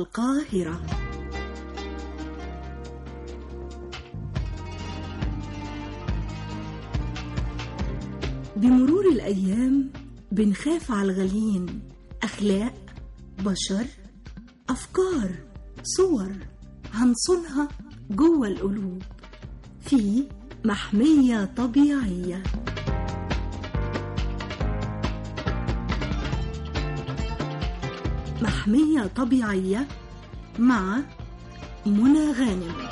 القاهرة بمرور الأيام بنخاف على الغاليين أخلاق بشر أفكار صور هنصونها جوه القلوب في محمية طبيعية محمية طبيعية مع منى غانم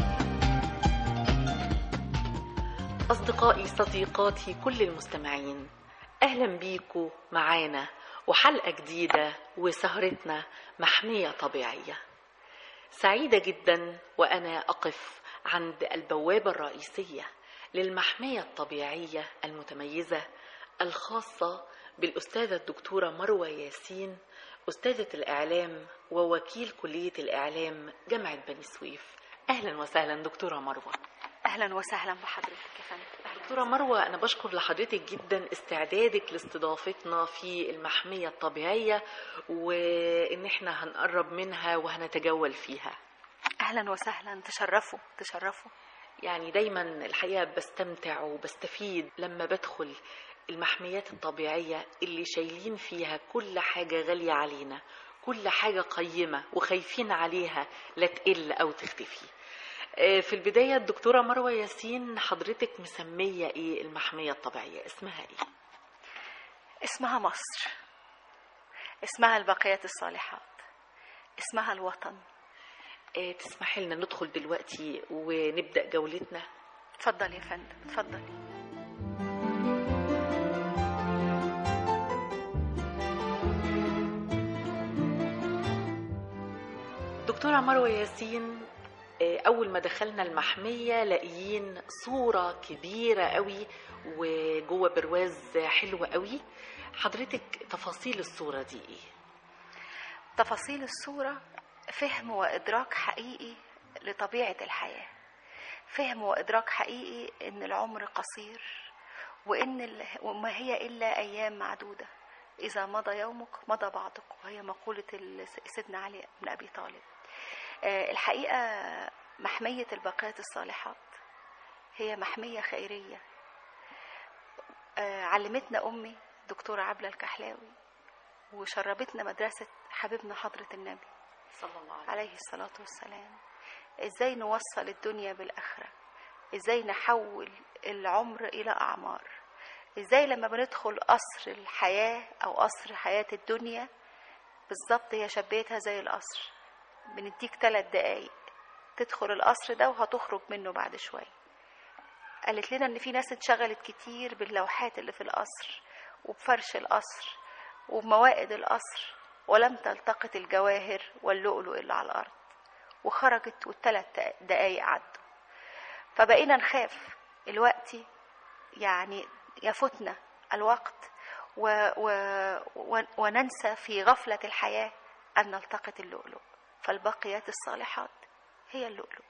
أصدقائي صديقاتي كل المستمعين أهلا بيكم معانا وحلقة جديدة وسهرتنا محمية طبيعية سعيدة جدا وأنا أقف عند البوابة الرئيسية للمحمية الطبيعية المتميزة الخاصة بالأستاذة الدكتورة مروة ياسين أستاذة الإعلام ووكيل كلية الإعلام جامعة بني سويف أهلا وسهلا دكتورة مروة اهلا وسهلا بحضرتك يا فندم أهلاً دكتورة مروة أنا بشكر لحضرتك جدا استعدادك لاستضافتنا في المحمية الطبيعية وإن احنا هنقرب منها وهنتجول فيها اهلا وسهلا تشرفوا تشرفوا يعني دايما الحقيقة بستمتع وبستفيد لما بدخل المحميات الطبيعية اللي شايلين فيها كل حاجة غالية علينا كل حاجة قيمة وخايفين عليها لا تقل أو تختفي آه، في البداية الدكتورة مروة ياسين حضرتك مسمية ايه المحمية الطبيعية اسمها ايه؟ اسمها مصر اسمها البقيات الصالحات اسمها الوطن آه، تسمحي لنا ندخل دلوقتي ونبدأ جولتنا اتفضل يا فندم اتفضل دكتورة مروة ياسين آه، أول ما دخلنا المحمية لاقيين صورة كبيرة قوي وجوه برواز حلوة قوي حضرتك تفاصيل الصورة دي ايه؟ تفاصيل الصورة فهم وإدراك حقيقي لطبيعة الحياة فهم وإدراك حقيقي إن العمر قصير وإن ال- وما هي إلا أيام معدودة إذا مضى يومك مضى بعضك وهي مقولة ال- سيدنا علي بن أبي طالب آه، الحقيقة محمية الباقيات الصالحات هي محمية خيرية آه، علمتنا أمي دكتورة عبلة الكحلاوي وشربتنا مدرسة حبيبنا حضرة النبي صلى الله عليه عليه الصلاة والسلام ازاي نوصل الدنيا بالآخرة ازاي نحول العمر إلى أعمار ازاي لما بندخل قصر الحياة أو قصر حياة الدنيا بالظبط هي شبيتها زي القصر بنديك ثلاث دقايق تدخل القصر ده وهتخرج منه بعد شوية قالت لنا ان في ناس اتشغلت كتير باللوحات اللي في القصر وبفرش القصر وبموائد القصر ولم تلتقط الجواهر واللؤلؤ اللي على الارض وخرجت والثلاث دقايق عدوا فبقينا نخاف الوقت يعني يفوتنا الوقت و و و وننسى في غفلة الحياة أن نلتقط اللؤلؤ فالبقيات الصالحات هي اللؤلؤ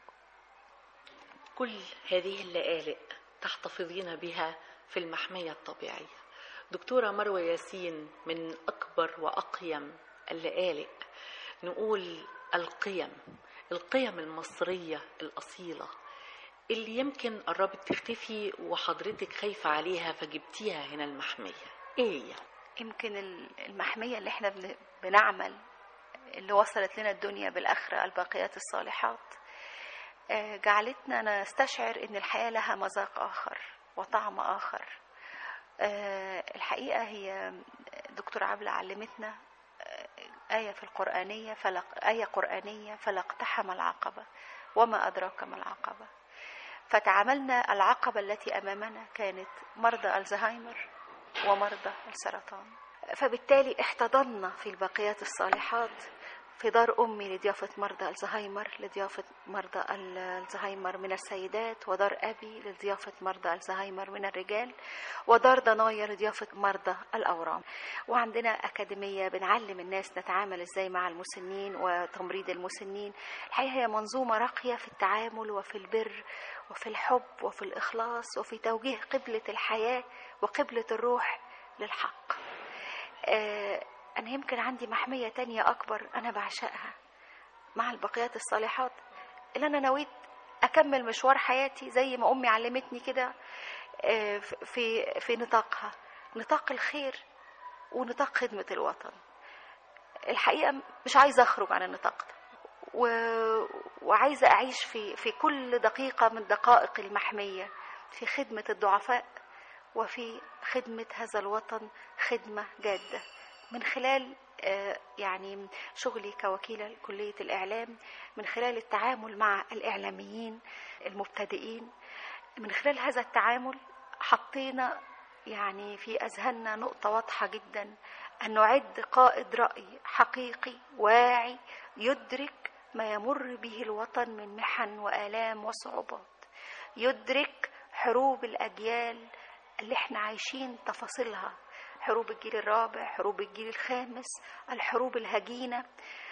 كل هذه اللآلئ تحتفظين بها في المحمية الطبيعية دكتورة مروة ياسين من أكبر وأقيم اللآلئ نقول القيم القيم المصرية الأصيلة اللي يمكن قربت تختفي وحضرتك خايفة عليها فجبتيها هنا المحمية ايه هي؟ يمكن ال- المحمية اللي احنا بن- بنعمل اللي وصلت لنا الدنيا بالآخرة الباقيات الصالحات آه، جعلتنا نستشعر ان الحياة لها مذاق آخر وطعم آخر آه، الحقيقة هي دكتور عبلة علمتنا آه، آية في القرآنية فلق آية قرآنية فلا اقتحم العقبة وما أدراك ما العقبة فتعاملنا العقبة التي أمامنا كانت مرضى الزهايمر ومرضى السرطان فبالتالي احتضنا في الباقيات الصالحات في دار أمي لضيافة مرضى الزهايمر لضيافة مرضى ال- الزهايمر من السيدات ودار أبي لضيافة مرضى الزهايمر من الرجال ودار ضنايا لضيافة مرضى الأورام وعندنا أكاديمية بنعلم الناس نتعامل إزاي مع المسنين وتمريض المسنين الحقيقة هي منظومة راقية في التعامل وفي البر وفي الحب وفي الإخلاص وفي توجيه قبلة الحياة وقبلة الروح للحق آه، أنا يمكن عندي محمية تانية أكبر أنا بعشقها مع البقيات الصالحات اللي انا نويت اكمل مشوار حياتي زي ما امي علمتني كده آه، في في نطاقها نطاق الخير ونطاق خدمه الوطن الحقيقه مش عايزه اخرج عن النطاق ده و... وعايزه اعيش في في كل دقيقه من دقائق المحميه في خدمه الضعفاء وفي خدمه هذا الوطن خدمه جاده من خلال آه، يعني شغلي كوكيله لكليه الاعلام من خلال التعامل مع الاعلاميين المبتدئين من خلال هذا التعامل حطينا يعني في اذهاننا نقطه واضحه جدا ان نعد قائد راي حقيقي واعي يدرك ما يمر به الوطن من محن والام وصعوبات يدرك حروب الاجيال اللي احنا عايشين تفاصيلها حروب الجيل الرابع حروب الجيل الخامس الحروب الهجينه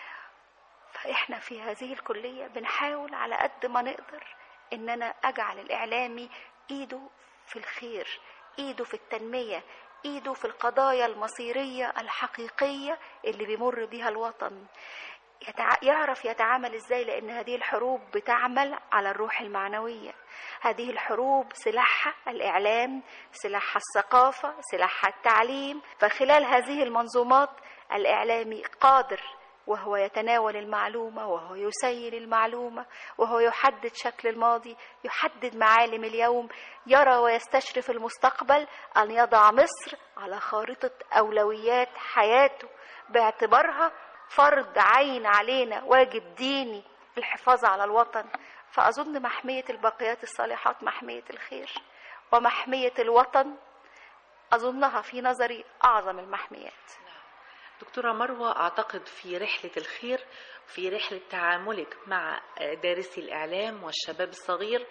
فاحنا في هذه الكليه بنحاول على قد ما نقدر ان انا اجعل الاعلامي ايده في الخير ايده في التنميه ايده في القضايا المصيريه الحقيقيه اللي بيمر بيها الوطن يتع... يعرف يتعامل ازاي لان هذه الحروب بتعمل على الروح المعنويه هذه الحروب سلاحها الاعلام سلاحها الثقافه سلاحها التعليم فخلال هذه المنظومات الاعلامي قادر وهو يتناول المعلومه وهو يسير المعلومه وهو يحدد شكل الماضي يحدد معالم اليوم يرى ويستشرف المستقبل ان يضع مصر على خارطه اولويات حياته باعتبارها فرض عين علينا واجب ديني الحفاظ على الوطن فأظن محمية الباقيات الصالحات محمية الخير ومحمية الوطن أظنها في نظري أعظم المحميات دكتورة مروة أعتقد في رحلة الخير في رحلة تعاملك مع دارسي الإعلام والشباب الصغير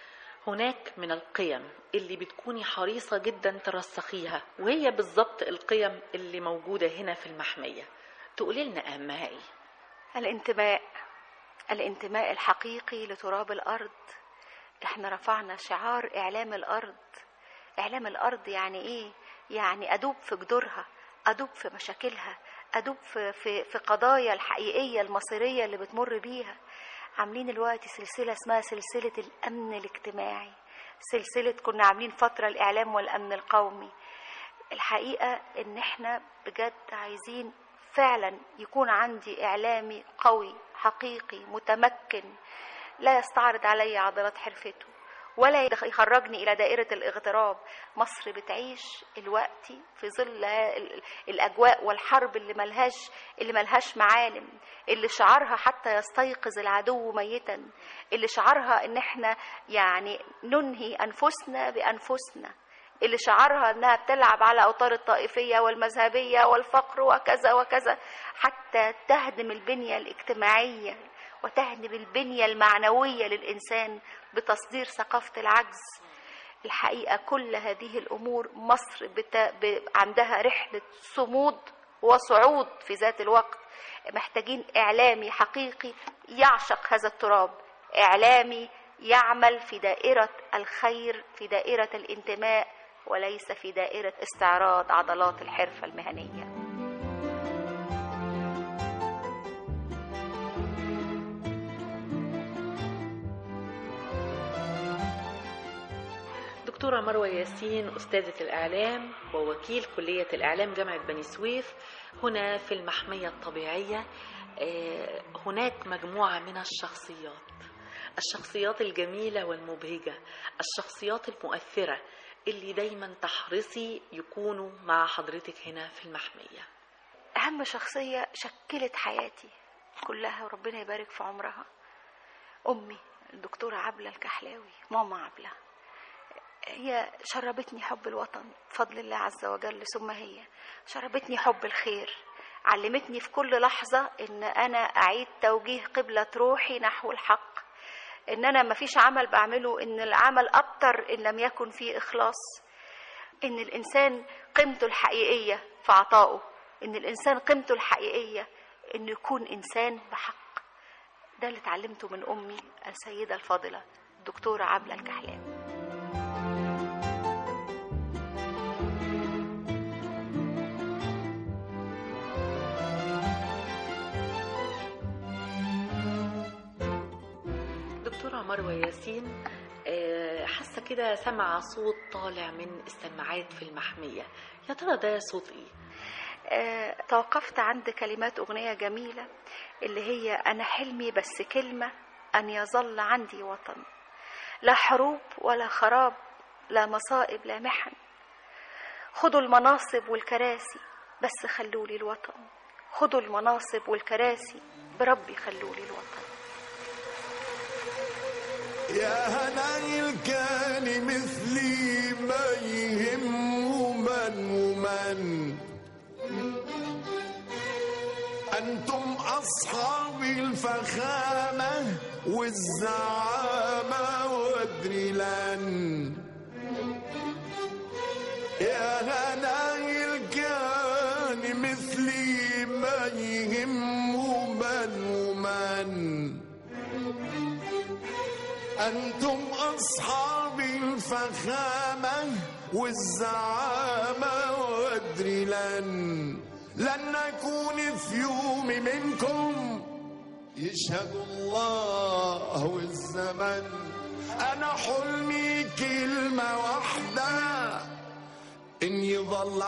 هناك من القيم اللي بتكوني حريصة جدا ترسخيها وهي بالضبط القيم اللي موجودة هنا في المحمية تقولي لنا أهمها إيه؟ الانتماء الانتماء الحقيقي لتراب الأرض احنا رفعنا شعار إعلام الأرض إعلام الأرض يعني إيه؟ يعني أدوب في جذورها أدوب في مشاكلها أدوب في, في, في قضايا الحقيقية المصيرية اللي بتمر بيها عاملين الوقت سلسلة اسمها سلسلة الأمن الاجتماعي سلسلة كنا عاملين فترة الإعلام والأمن القومي الحقيقة إن إحنا بجد عايزين فعلا يكون عندي إعلامي قوي حقيقي متمكن لا يستعرض علي عضلات حرفته ولا يخرجني إلى دائرة الاغتراب مصر بتعيش الوقت في ظل الأجواء والحرب اللي ملهاش اللي ملهاش معالم اللي شعارها حتى يستيقظ العدو ميتا اللي شعارها ان احنا يعني ننهي انفسنا بانفسنا اللي شعارها انها بتلعب على اوتار الطائفيه والمذهبيه والفقر وكذا وكذا حتى تهدم البنيه الاجتماعيه وتهدم البنيه المعنويه للانسان بتصدير ثقافه العجز الحقيقه كل هذه الامور مصر بت... ب... عندها رحله صمود وصعود في ذات الوقت محتاجين اعلامي حقيقي يعشق هذا التراب اعلامي يعمل في دائره الخير في دائره الانتماء وليس في دائرة استعراض عضلات الحرفة المهنية دكتورة مروة ياسين أستاذة الإعلام ووكيل كلية الإعلام جامعة بني سويف هنا في المحمية الطبيعية هناك مجموعة من الشخصيات الشخصيات الجميلة والمبهجة الشخصيات المؤثرة اللي دايما تحرصي يكونوا مع حضرتك هنا في المحمية أهم شخصية شكلت حياتي كلها وربنا يبارك في عمرها أمي الدكتورة عبلة الكحلاوي ماما عبلة هي شربتني حب الوطن بفضل الله عز وجل ثم هي شربتني حب الخير علمتني في كل لحظة إن أنا أعيد توجيه قبلة روحي نحو الحق ان انا ما فيش عمل بعمله ان العمل ابتر ان لم يكن فيه اخلاص ان الانسان قيمته الحقيقيه في عطائه ان الانسان قيمته الحقيقيه انه يكون انسان بحق ده اللي اتعلمته من امي السيده الفاضله الدكتوره عبله الكحلاوي دكتورة مروة ياسين آه، حاسة كده سمع صوت طالع من السماعات في المحمية يا ترى ده صوت ايه؟ آه، توقفت عند كلمات أغنية جميلة اللي هي أنا حلمي بس كلمة أن يظل عندي وطن لا حروب ولا خراب لا مصائب لا محن خدوا المناصب والكراسي بس خلولي الوطن خدوا المناصب والكراسي بربي خلولي الوطن يا هنايل كان مثلي ما يهم من ومن أنتم أصحاب الفخامة والزعامة وادري لن يا هنايل كان مثلي ما يهم من ومن أنتم أصحاب الفخامة والزعامة وأدري لن لن نكون في يوم منكم يشهد الله والزمن أنا حلمي كلمة واحدة إن يظل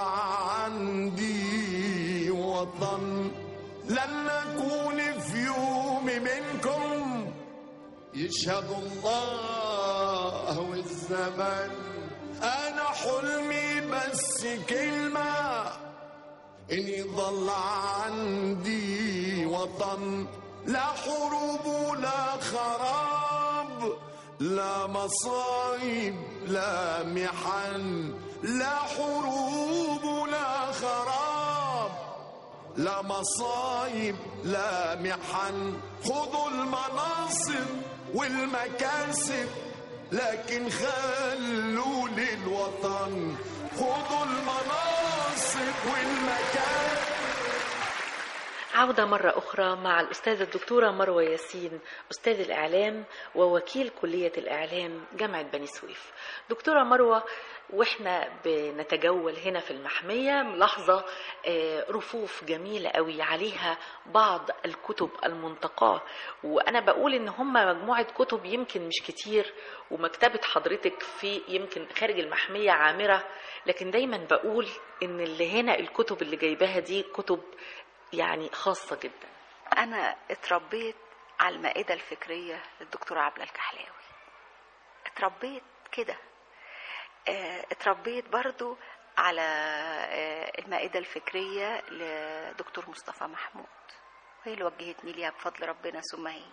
عندي وطن لن نكون في يوم منكم يشهد الله والزمن انا حلمي بس كلمه ان يضل عندي وطن لا حروب ولا خراب لا مصايب لا محن لا حروب ولا خراب لا مصايب لا محن خذوا المناصب والمكاسب لكن خلوا للوطن خذوا المناصب والمكاسب عودة مرة أخرى مع الأستاذة الدكتورة مروة ياسين أستاذ الإعلام ووكيل كلية الإعلام جامعة بني سويف دكتورة مروة وإحنا بنتجول هنا في المحمية ملاحظة آه، رفوف جميلة قوي عليها بعض الكتب المنتقاة وأنا بقول إن هم مجموعة كتب يمكن مش كتير ومكتبة حضرتك في يمكن خارج المحمية عامرة لكن دايما بقول إن اللي هنا الكتب اللي جايباها دي كتب يعني خاصة جدا أنا اتربيت على المائدة الفكرية للدكتورة عبلة الكحلاوي اتربيت كده اه، اتربيت برضو على اه، المائدة الفكرية لدكتور مصطفى محمود وهي اللي وجهتني ليها بفضل ربنا ثم هي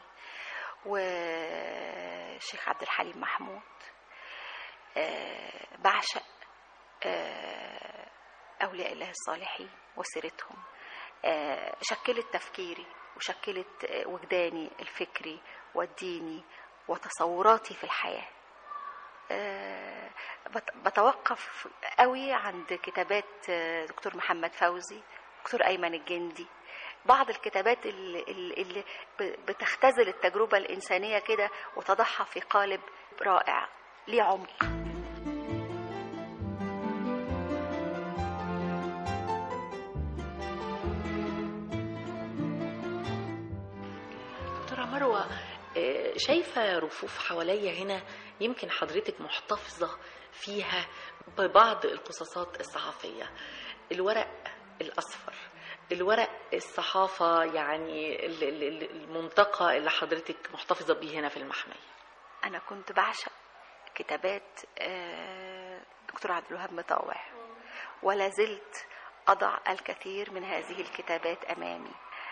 والشيخ عبد الحليم محمود اه، بعشق اه، أولياء الله الصالحين وسيرتهم آه، شكلت تفكيري وشكلت آه، وجداني الفكري والديني وتصوراتي في الحياة آه، بت- بتوقف قوي عند كتابات آه، دكتور محمد فوزي دكتور أيمن الجندي بعض الكتابات اللي, اللي ب- بتختزل التجربة الإنسانية كده وتضعها في قالب رائع ليه عمق دكتورة مروة آه، شايفة رفوف حواليا هنا يمكن حضرتك محتفظة فيها ببعض القصصات الصحفية الورق الأصفر الورق الصحافة يعني ال- ال- ال- المنتقى اللي حضرتك محتفظة بيه هنا في المحمية أنا كنت بعشق كتابات آه، دكتور عبد الوهاب مطاوع ولا زلت أضع الكثير من هذه الكتابات أمامي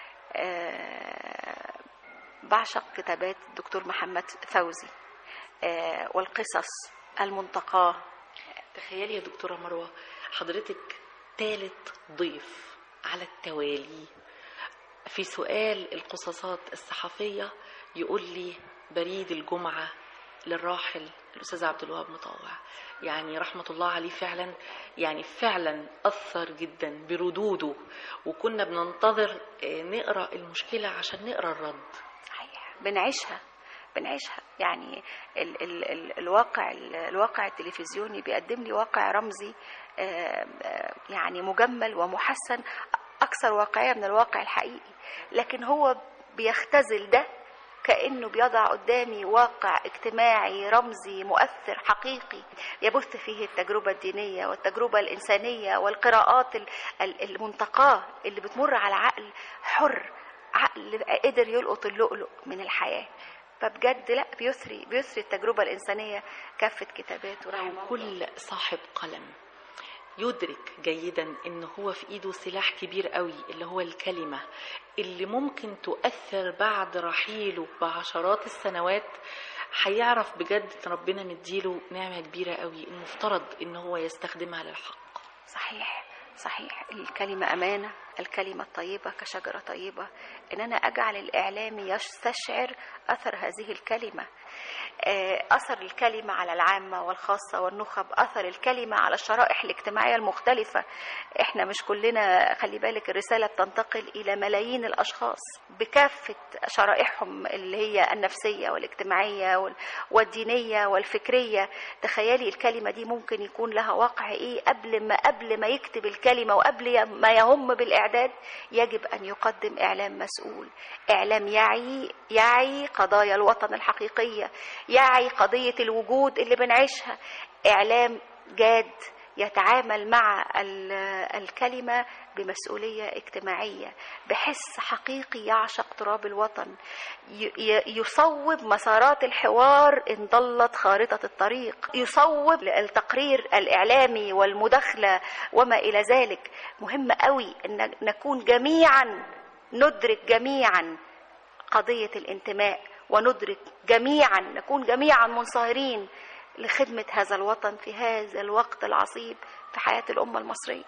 آه، بعشق كتابات الدكتور محمد فوزي آه، والقصص المنتقاه تخيلي يا دكتورة مروة حضرتك ثالث ضيف على التوالي في سؤال القصصات الصحفية يقول لي بريد الجمعة للراحل الأستاذ عبد الوهاب مطاوع يعني رحمة الله عليه فعلا يعني فعلا أثر جدا بردوده وكنا بننتظر آه، نقرأ المشكلة عشان نقرأ الرد صحيح بنعيشها بنعيشها يعني ال ال ال الواقع ال- الواقع التلفزيوني بيقدم لي واقع رمزي آه، آه، يعني مجمل ومحسن أكثر واقعية من الواقع الحقيقي لكن هو بيختزل ده كأنه بيضع قدامي واقع اجتماعي رمزي مؤثر حقيقي يبث فيه التجربة الدينية والتجربة الإنسانية والقراءات ال- ال- المنتقاة اللي بتمر على عقل حر عقل قدر يلقط اللؤلؤ من الحياة فبجد لا بيثري بيثري التجربة الإنسانية كافة كتاباته رحمه الله كل صاحب قلم يدرك جيدا ان هو في ايده سلاح كبير قوي اللي هو الكلمة اللي ممكن تؤثر بعد رحيله بعشرات السنوات هيعرف بجد ان ربنا مديله نعمة كبيرة قوي المفترض ان هو يستخدمها للحق صحيح صحيح الكلمة أمانة الكلمة الطيبة كشجرة طيبة إن أنا أجعل الإعلام يستشعر أثر هذه الكلمة آه، أثر الكلمة على العامة والخاصة والنخب أثر الكلمة على الشرائح الاجتماعية المختلفة إحنا مش كلنا خلي بالك الرسالة بتنتقل إلى ملايين الأشخاص بكافة شرائحهم اللي هي النفسية والاجتماعية وال- والدينية والفكرية تخيلي الكلمة دي ممكن يكون لها واقع إيه قبل ما قبل ما يكتب الكلمة وقبل ما يهم بالإعداد يجب أن يقدم إعلام مسؤول إعلام يعي يعي قضايا الوطن الحقيقية يعي قضية الوجود اللي بنعيشها إعلام جاد يتعامل مع ال- الكلمة بمسؤولية اجتماعية بحس حقيقي يعشق تراب الوطن ي- ي- يصوب مسارات الحوار إن ضلت خارطة الطريق يصوب التقرير الإعلامي والمداخلة وما إلى ذلك مهم قوي أن نكون جميعا ندرك جميعا قضية الانتماء وندرك جميعا نكون جميعا منصهرين لخدمة هذا الوطن في هذا الوقت العصيب في حياة الأمة المصرية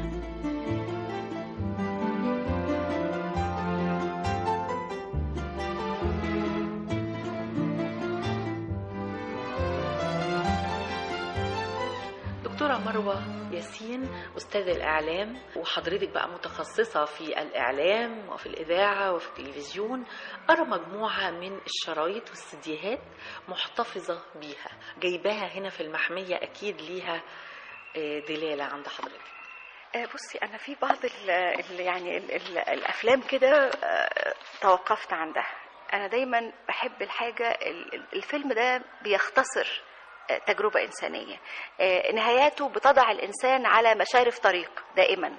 دكتورة مروة ياسين أستاذ الإعلام وحضرتك بقى متخصصة في الإعلام وفي الإذاعة وفي التلفزيون أرى مجموعة من الشرايط والسيديهات محتفظة بيها جايباها هنا في المحمية أكيد ليها آه، دلالة عند حضرتك آه، بصي انا في بعض ال ال يعني ال ال الافلام كده آه، توقفت عندها انا دايما بحب الحاجه ال- ال- الفيلم ده بيختصر آه، تجربه انسانيه آه، نهاياته بتضع الانسان على مشارف طريق دائما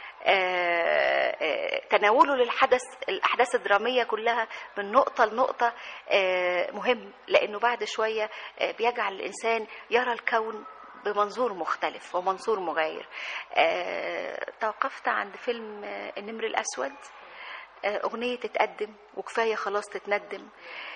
آه، آه، تناوله للحدث الاحداث الدراميه كلها من نقطه لنقطه آه، مهم لانه بعد شويه آه، بيجعل الانسان يرى الكون بمنظور مختلف ومنظور مغاير آه، توقفت عند فيلم آه، النمر الأسود آه، أغنية تتقدم وكفاية خلاص تتندم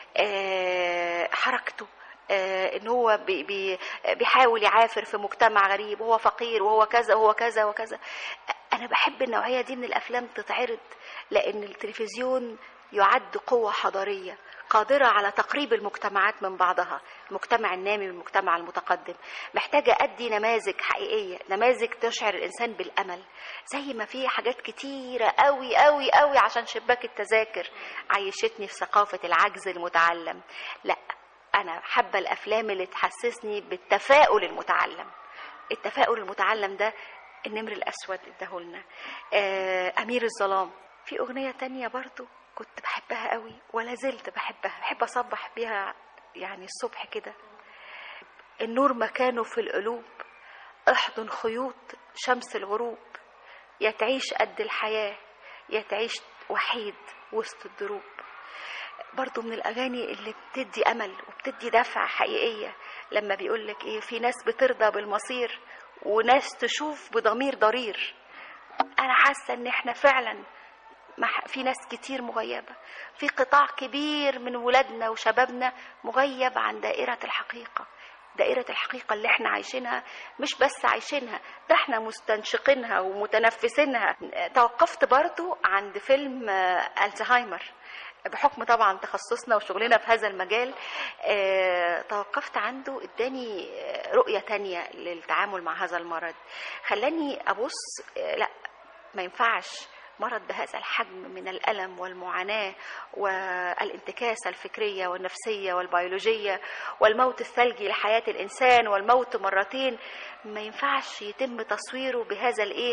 آه، حركته آه، ان هو بي بي بيحاول يعافر في مجتمع غريب وهو فقير وهو كذا وهو كذا وكذا انا بحب النوعيه دي من الافلام تتعرض لان التلفزيون يعد قوه حضاريه قادره على تقريب المجتمعات من بعضها المجتمع النامي والمجتمع المتقدم محتاجه ادي نماذج حقيقيه نماذج تشعر الانسان بالامل زي ما في حاجات كتيره قوي قوي قوي عشان شباك التذاكر عيشتني في ثقافه العجز المتعلم لا انا حابه الافلام اللي تحسسني بالتفاؤل المتعلم التفاؤل المتعلم ده النمر الاسود اداهولنا آه امير الظلام في اغنيه تانية برضو كنت بحبها قوي ولا زلت بحبها بحب اصبح بيها يعني الصبح كده النور مكانه في القلوب احضن خيوط شمس الغروب يا تعيش قد الحياه يا تعيش وحيد وسط الدروب برضو من الأغاني اللي بتدي أمل وبتدي دفع حقيقية لما بيقولك إيه في ناس بترضى بالمصير وناس تشوف بضمير ضرير أنا حاسة إن إحنا فعلا مح- في ناس كتير مغيبة في قطاع كبير من ولادنا وشبابنا مغيب عن دائرة الحقيقة دائرة الحقيقة اللي احنا عايشينها مش بس عايشينها ده احنا مستنشقينها ومتنفسينها توقفت برضو عند فيلم آه، الزهايمر بحكم طبعا تخصصنا وشغلنا في هذا المجال آه، توقفت عنده اداني آه، رؤية تانية للتعامل مع هذا المرض خلاني ابص آه، لا ما ينفعش مرض بهذا الحجم من الألم والمعاناة والانتكاسة الفكرية والنفسية والبيولوجية والموت الثلجي لحياة الإنسان والموت مرتين ما ينفعش يتم تصويره بهذا الإيه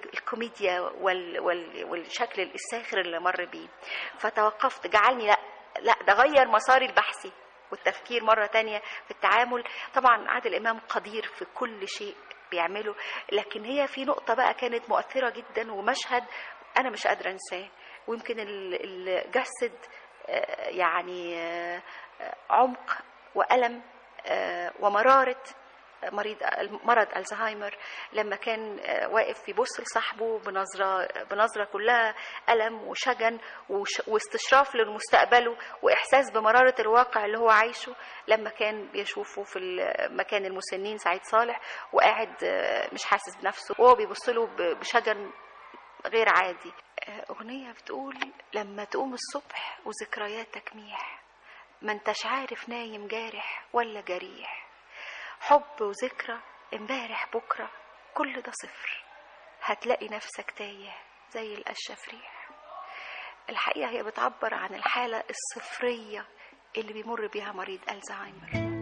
بالكوميديا وال وال والشكل الساخر اللي مر بيه فتوقفت جعلني لا لا ده غير مساري البحثي والتفكير مرة تانية في التعامل طبعا عادل إمام قدير في كل شيء بيعمله لكن هي في نقطة بقى كانت مؤثرة جدا ومشهد أنا مش قادرة أنساه ويمكن ال- ال- جسد آه، يعني آه، آه، عمق وألم آه، ومرارة مريض مرض الزهايمر لما كان آه، واقف يبص لصاحبه بنظره بنظره كلها الم وشجن وش- واستشراف لمستقبله واحساس بمراره الواقع اللي هو عايشه لما كان بيشوفه في ال- مكان المسنين سعيد صالح وقاعد آه، مش حاسس بنفسه وهو بيبص له ب- بشجن غير عادي آه، أغنية بتقول لما تقوم الصبح وذكرياتك ميح ما انتش عارف نايم جارح ولا جريح حب وذكرى امبارح بكرة كل ده صفر هتلاقي نفسك تايه زي القشة في ريح الحقيقة هي بتعبر عن الحالة الصفرية اللي بيمر بيها مريض الزهايمر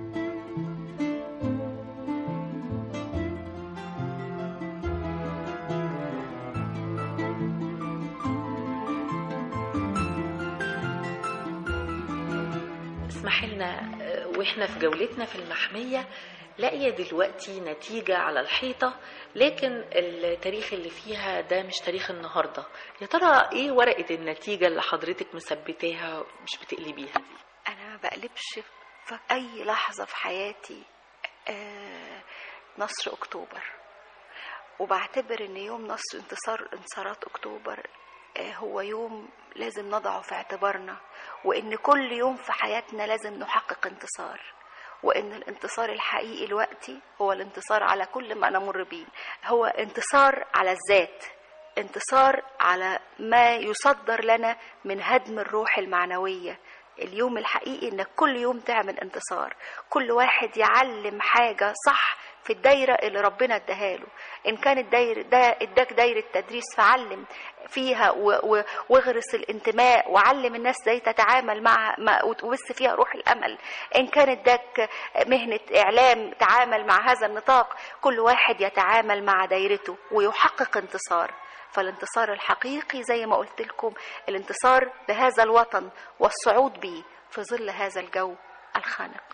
اسمح لنا آه، واحنا في جولتنا في المحمية لاقية دلوقتي نتيجة على الحيطة لكن التاريخ اللي فيها ده مش تاريخ النهاردة يا ترى ايه ورقة النتيجة اللي حضرتك مثبتاها مش بتقلبيها دي أنا ما بقلبش في أي لحظة في حياتي آه، نصر أكتوبر وبعتبر إن يوم نصر انتصار انتصارات أكتوبر آه، هو يوم لازم نضعه في اعتبارنا وإن كل يوم في حياتنا لازم نحقق انتصار وإن الانتصار الحقيقي الوقتي هو الانتصار على كل ما نمر بيه هو انتصار على الذات انتصار على ما يصدر لنا من هدم الروح المعنوية اليوم الحقيقي انك كل يوم تعمل انتصار كل واحد يعلم حاجة صح في الدايرة اللي ربنا اداها له ان كانت دايرة ده اداك دايرة تدريس فعلم فيها و- و- واغرس الانتماء وعلم الناس ازاي تتعامل مع مع- وتبث فيها روح الامل ان كان اداك مهنة اعلام تعامل مع هذا النطاق كل واحد يتعامل مع دايرته ويحقق انتصار فالانتصار الحقيقي زي ما قلت لكم الانتصار بهذا الوطن والصعود به في ظل هذا الجو الخانق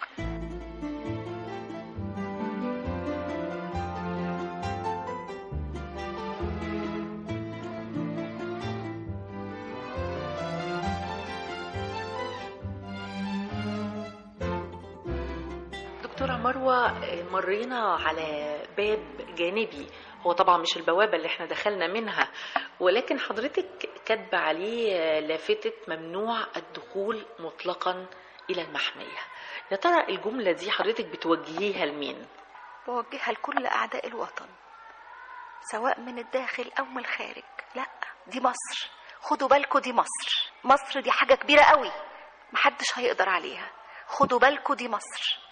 دكتورة مروة آه، مرينا على باب جانبي هو طبعا مش البوابة اللي احنا دخلنا منها ولكن حضرتك كاتبة عليه آه، لافتة ممنوع الدخول مطلقا إلى المحمية يا ترى الجملة دي حضرتك بتوجهيها لمين؟ بوجهها لكل أعداء الوطن سواء من الداخل أو من الخارج لا دي مصر خدوا بالكم دي مصر مصر دي حاجة كبيرة قوي محدش هيقدر عليها خدوا بالكم دي مصر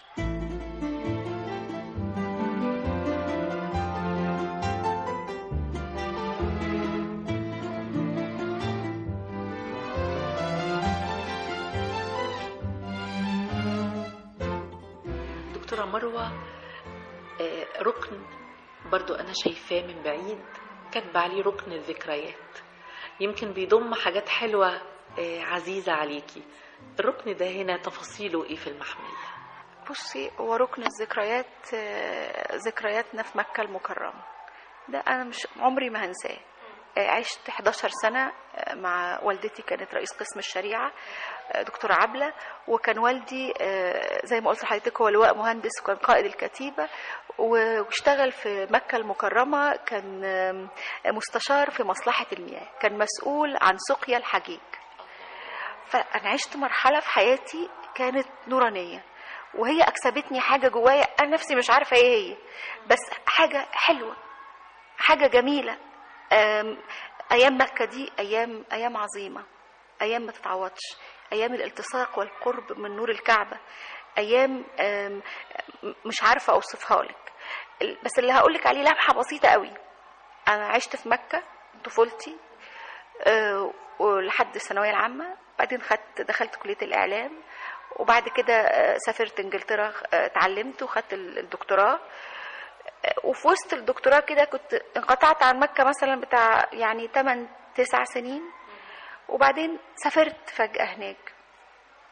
دكتورة مروة آه، ركن برضو أنا شايفاه من بعيد كاتبة عليه ركن الذكريات يمكن بيضم حاجات حلوة آه، عزيزة عليكي الركن ده هنا تفاصيله ايه في المحمية بصي هو ركن الذكريات آه، ذكرياتنا في مكة المكرمة ده أنا مش عمري ما هنساه آه، عشت 11 سنة آه، مع والدتي كانت رئيس قسم الشريعة آه، دكتورة عبلة وكان والدي آه، زي ما قلت لحضرتك هو لواء مهندس وكان قائد الكتيبة و- واشتغل في مكة المكرمة كان آم، مستشار في مصلحة المياه كان مسؤول عن سقيا الحجيج فأنا عشت مرحلة في حياتي كانت نورانية وهي أكسبتني حاجة جوايا أنا نفسي مش عارفة إيه هي بس حاجة حلوة حاجة جميلة أم، أيام مكة دي أيام أيام عظيمة أيام ما تتعوضش أيام الالتصاق والقرب من نور الكعبة أيام أم، مش عارفة أوصفها لك ال- بس اللي هقولك عليه لمحة بسيطة قوي أنا عشت في مكة طفولتي آه، ولحد الثانويه العامه بعدين خدت دخلت كليه الاعلام وبعد كده آه، سافرت انجلترا آه، اتعلمت وخدت ال- الدكتوراه آه، وفي وسط الدكتوراه كده كنت انقطعت عن مكه مثلا بتاع يعني 8 9 سنين وبعدين سافرت فجاه هناك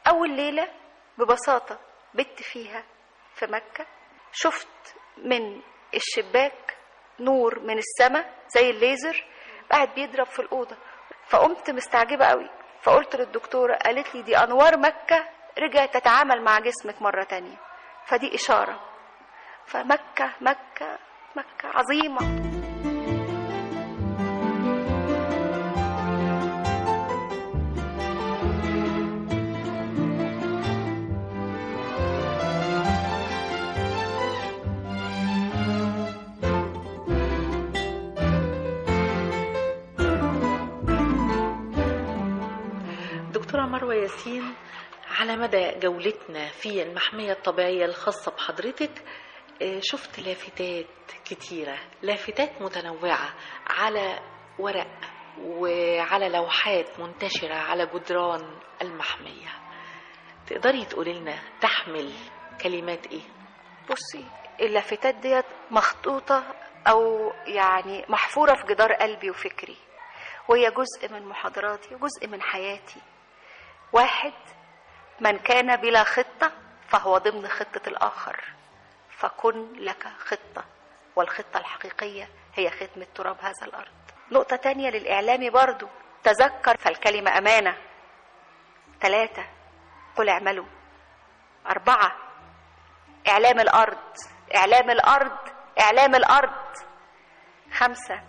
أول ليلة ببساطة بت فيها في مكة شفت من الشباك نور من السماء زي الليزر قاعد بيضرب في الأوضة فقمت مستعجبة قوي فقلت للدكتورة قالت لي دي أنوار مكة رجعت تتعامل مع جسمك مرة تانية فدي إشارة فمكة مكة مكة عظيمة دكتورة مروة ياسين على مدى جولتنا في المحمية الطبيعية الخاصة بحضرتك آه، شفت لافتات كتيرة لافتات متنوعة على ورق وعلى لوحات منتشرة على جدران المحمية تقدري تقولي لنا تحمل كلمات ايه؟ بصي اللافتات ديت مخطوطة أو يعني محفورة في جدار قلبي وفكري وهي جزء من محاضراتي وجزء من حياتي واحد من كان بلا خطة فهو ضمن خطة الآخر فكن لك خطة والخطة الحقيقية هي خدمة تراب هذا الأرض نقطة تانية للإعلامي برضو تذكر فالكلمة أمانة ثلاثة قل اعملوا أربعة إعلام الأرض إعلام الأرض إعلام الأرض خمسة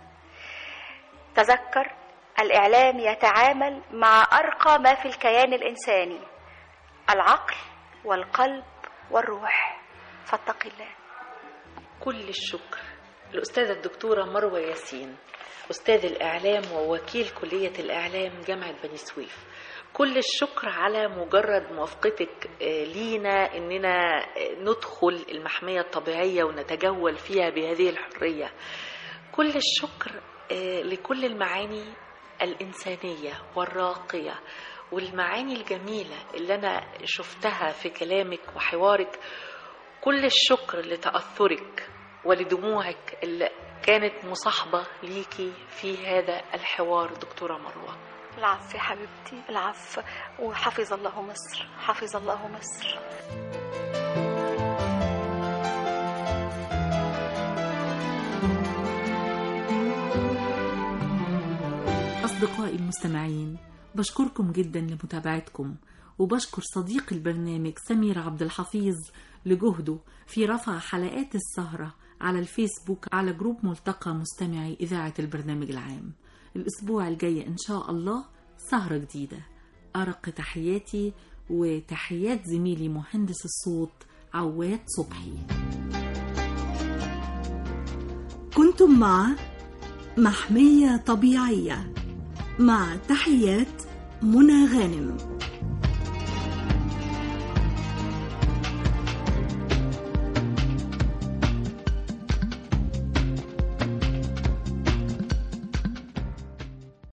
تذكر الإعلام يتعامل مع أرقى ما في الكيان الإنساني العقل والقلب والروح فاتق الله كل الشكر الأستاذة الدكتورة مروة ياسين أستاذ الإعلام ووكيل كلية الإعلام جامعة بني سويف كل الشكر على مجرد موافقتك آه، لينا إننا آه، ندخل المحمية الطبيعية ونتجول فيها بهذه الحرية كل الشكر آه، لكل المعاني الإنسانية والراقية والمعاني الجميلة اللي أنا شفتها في كلامك وحوارك كل الشكر لتأثرك ولدموعك اللي كانت مصاحبة ليكي في هذا الحوار دكتورة مروة العفو يا حبيبتي العفو وحفظ الله مصر حفظ الله مصر أصدقائي المستمعين بشكركم جدا لمتابعتكم وبشكر صديق البرنامج سمير عبد الحفيظ لجهده في رفع حلقات السهرة على الفيسبوك على جروب ملتقى مستمعي إذاعة البرنامج العام الأسبوع الجاي إن شاء الله سهرة جديدة أرق تحياتي وتحيات زميلي مهندس الصوت عواد صبحي كنتم مع محمية طبيعية مع تحيات منى غانم